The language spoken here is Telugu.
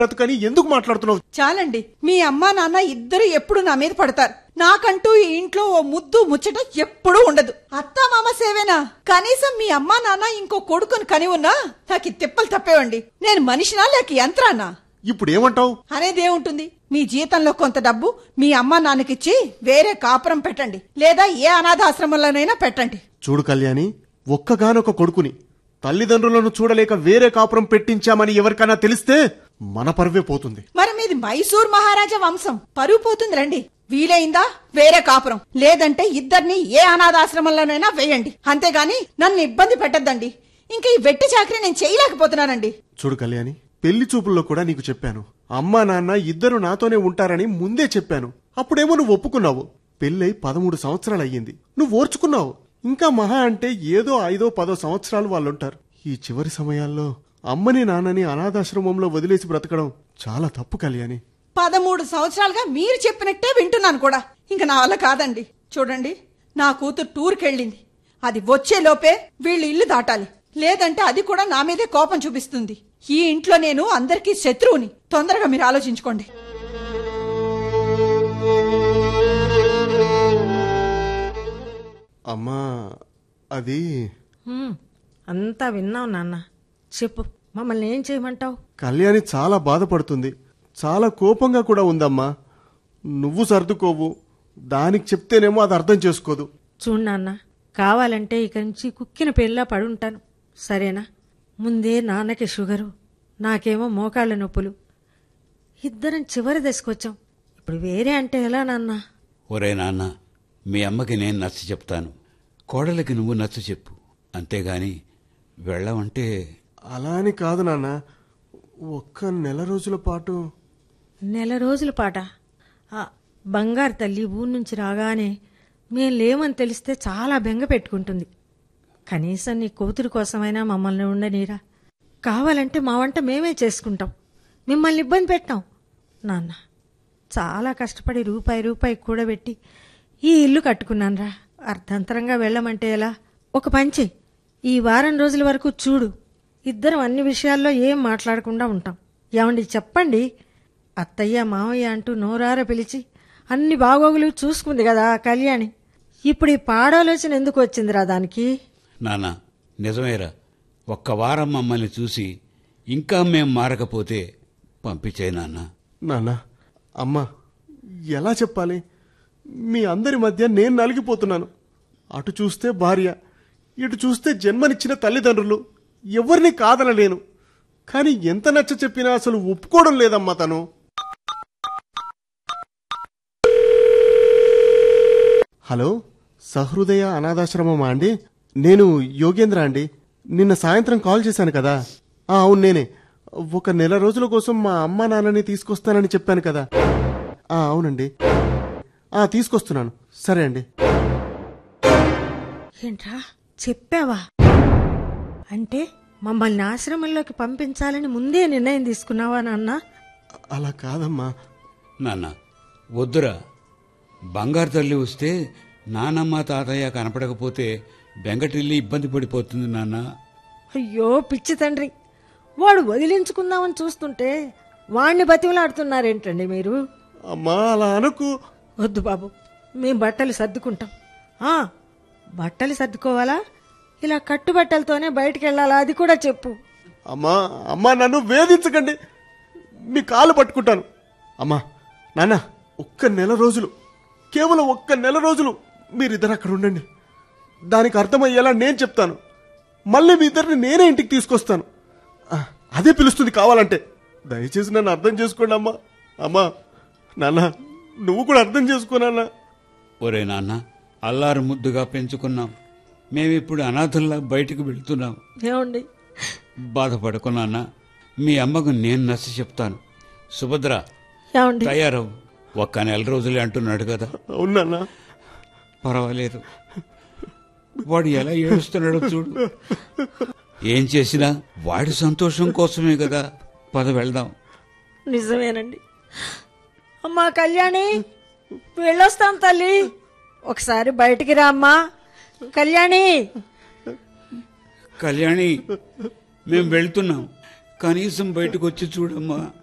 బ్రతుకని ఎందుకు మాట్లాడుతున్నావు చాలండి మీ అమ్మా నాన్న ఇద్దరు ఎప్పుడు నా మీద పడతారు నాకంటూ ఈ ఇంట్లో ఓ ముద్దు ముచ్చట ఎప్పుడూ ఉండదు అత్తా మామ సేవేనా కనీసం మీ అమ్మా నాన్న ఇంకో కొడుకుని కని ఉన్నా నాకు ఈ తిప్పలు తప్పేవండి నేను మనిషినా లేక యంత్రానా ఇప్పుడు ఏమంటావు అనేదేముంటుంది మీ జీతంలో కొంత డబ్బు మీ అమ్మా నాన్నకిచ్చి వేరే కాపురం పెట్టండి లేదా ఏ అనాథాశ్రమంలోనైనా పెట్టండి చూడు కళ్యాణి ఒక్కగానొక కొడుకుని తల్లిదండ్రులను చూడలేక వేరే కాపురం పెట్టించామని ఎవరికైనా తెలిస్తే మన పరువే పోతుంది మరి మీది మైసూర్ మహారాజా వంశం పరువు పోతుంది రండి వీలైందా వేరే కాపురం లేదంటే ఇద్దరిని ఏ అనాథాశ్రమంలోనైనా వేయండి అంతేగాని నన్ను ఇబ్బంది పెట్టద్దండి ఇంకా ఈ వెట్టి చాకరీ నేను చేయలేకపోతున్నానండి చూడు కళ్యాణి పెళ్లి చూపుల్లో కూడా నీకు చెప్పాను అమ్మా నాన్న ఇద్దరు నాతోనే ఉంటారని ముందే చెప్పాను అప్పుడేమో నువ్వు ఒప్పుకున్నావు పెళ్ళై పదమూడు సంవత్సరాలు అయ్యింది నువ్వు ఓర్చుకున్నావు ఇంకా మహా అంటే ఏదో ఐదో పదో సంవత్సరాలు వాళ్ళుంటారు ఈ చివరి సమయాల్లో అమ్మని నాన్నని అనాథాశ్రమంలో వదిలేసి బ్రతకడం చాలా తప్పు కళ్యాణి పదమూడు సంవత్సరాలుగా మీరు చెప్పినట్టే వింటున్నాను కూడా ఇంకా నా వల్ల కాదండి చూడండి నా కూతురు టూర్కి వెళ్ళింది అది వచ్చే లోపే వీళ్ళు ఇల్లు దాటాలి లేదంటే అది కూడా నా మీదే కోపం చూపిస్తుంది ఈ ఇంట్లో నేను అందరికీ శత్రువుని తొందరగా మీరు ఆలోచించుకోండి అమ్మా అది హ్మ్, అంతా విన్నావు నాన్న చెప్పు మమ్మల్ని ఏం చేయమంటావు కళ్యాణి చాలా బాధపడుతుంది చాలా కోపంగా కూడా ఉందమ్మా నువ్వు సర్దుకోవు దానికి చెప్తేనేమో అది అర్థం చేసుకోదు చూడు నాన్న కావాలంటే ఇక నుంచి కుక్కిన పెళ్ళా పడుంటాను సరేనా ముందే నాన్నకి షుగరు నాకేమో మోకాళ్ళ నొప్పులు ఇద్దరం చివరి దశకొచ్చాం ఇప్పుడు వేరే అంటే ఎలా నాన్న ఒరే నాన్న మీ అమ్మకి నేను నచ్చ చెప్తాను కోడలికి నువ్వు నచ్చ చెప్పు అంతేగాని వెళ్ళమంటే అలా అని కాదు నాన్న ఒక్క నెల రోజుల పాటు నెల రోజుల పాట ఆ బంగారు తల్లి ఊరి నుంచి రాగానే మేం లేమని తెలిస్తే చాలా బెంగ పెట్టుకుంటుంది కనీసం నీ కూతురు కోసమైనా మమ్మల్ని ఉండనీరా కావాలంటే మా వంట మేమే చేసుకుంటాం మిమ్మల్ని ఇబ్బంది పెట్టాం నాన్న చాలా కష్టపడి రూపాయి రూపాయి కూడబెట్టి ఈ ఇల్లు కట్టుకున్నానురా అర్ధంతరంగా వెళ్ళమంటే ఎలా ఒక పంచి ఈ వారం రోజుల వరకు చూడు ఇద్దరం అన్ని విషయాల్లో ఏం మాట్లాడకుండా ఉంటాం ఏమండి చెప్పండి అత్తయ్య మావయ్య అంటూ నోరార పిలిచి అన్ని బాగోగులు చూసుకుంది కదా ఆ కళ్యాణి ఇప్పుడు ఈ పాడాలోచన ఎందుకు వచ్చిందిరా దానికి నాన్న నిజమేరా ఒక్క వారం మమ్మల్ని చూసి ఇంకా మేం మారకపోతే పంపించేయి నాన్న నాన్న అమ్మా ఎలా చెప్పాలి మీ అందరి మధ్య నేను నలిగిపోతున్నాను అటు చూస్తే భార్య ఇటు చూస్తే జన్మనిచ్చిన తల్లిదండ్రులు ఎవరిని కాదనలేను కానీ ఎంత నచ్చ చెప్పినా అసలు ఒప్పుకోవడం లేదమ్మా తను హలో సహృదయ అనాథాశ్రమమా అండి నేను యోగేంద్ర అండి నిన్న సాయంత్రం కాల్ చేశాను కదా ఆ, అవును నేనే ఒక నెల రోజుల కోసం మా అమ్మా నాన్నని తీసుకొస్తానని చెప్పాను కదా ఆ, అవునండి ఆ తీసుకొస్తున్నాను సరే అండి ఏంట్రా చెప్పావా అంటే మమ్మల్ని ఆశ్రమంలోకి పంపించాలని ముందే నిర్ణయం తీసుకున్నావా నాన్న అలా కాదమ్మా నాన్న వద్దురా బంగారు తల్లి వస్తే నానమ్మ తాతయ్య కనపడకపోతే బెంగటిల్లి ఇబ్బంది పడిపోతుంది నాన్న అయ్యో పిచ్చి తండ్రి వాడు వదిలించుకుందామని చూస్తుంటే వాణ్ణి బతిమలాడుతున్నారేంటండి మీరు అమ్మా అలా అనకు వద్దు బాబు మేం బట్టలు సర్దుకుంటాం ఆ, బట్టలు సర్దుకోవాలా ఇలా కట్టుబట్టలతోనే బయటికి వెళ్ళాలా అది కూడా చెప్పు అమ్మా అమ్మా నన్ను వేధించకండి మీ కాలు పట్టుకుంటాను అమ్మా నాన్న ఒక్క నెల రోజులు కేవలం ఒక్క నెల రోజులు మీరిద్దరు అక్కడ ఉండండి దానికి అర్థమయ్యేలా నేను చెప్తాను మళ్ళీ మీ ఇద్దరిని నేనే ఇంటికి తీసుకొస్తాను ఆ, అదే పిలుస్తుంది కావాలంటే దయచేసి నన్ను అర్థం చేసుకోండి అమ్మా అమ్మా నాన్న నువ్వు కూడా అర్థం చేసుకోనన్నా ఒరే నాన్న అల్లారు ముద్దుగా పెంచుకున్నాం మేమిప్పుడు అనాథల్లా బయటికి వెళ్తున్నాం ఏమండి బాధపడకు నాన్న మీ అమ్మకు నేను నచ్చ చెప్తాను సుభద్ర ఏమండి తయారవు ఒక్క నెల రోజులే అంటున్నాడు కదా అవునన్నా పర్వాలేదు వాడు ఎలా ఏడుస్తున్నాడో చూడు ఏం చేసినా వాడి సంతోషం కోసమే కదా పద వెళ్దాం నిజమేనండి అమ్మా కళ్యాణి వెళ్ళొస్తాం తల్లి ఒకసారి బయటికి రా అమ్మా కళ్యాణి కళ్యాణి మేం వెళ్తున్నాం కనీసం బయటకు వచ్చి చూడమ్మా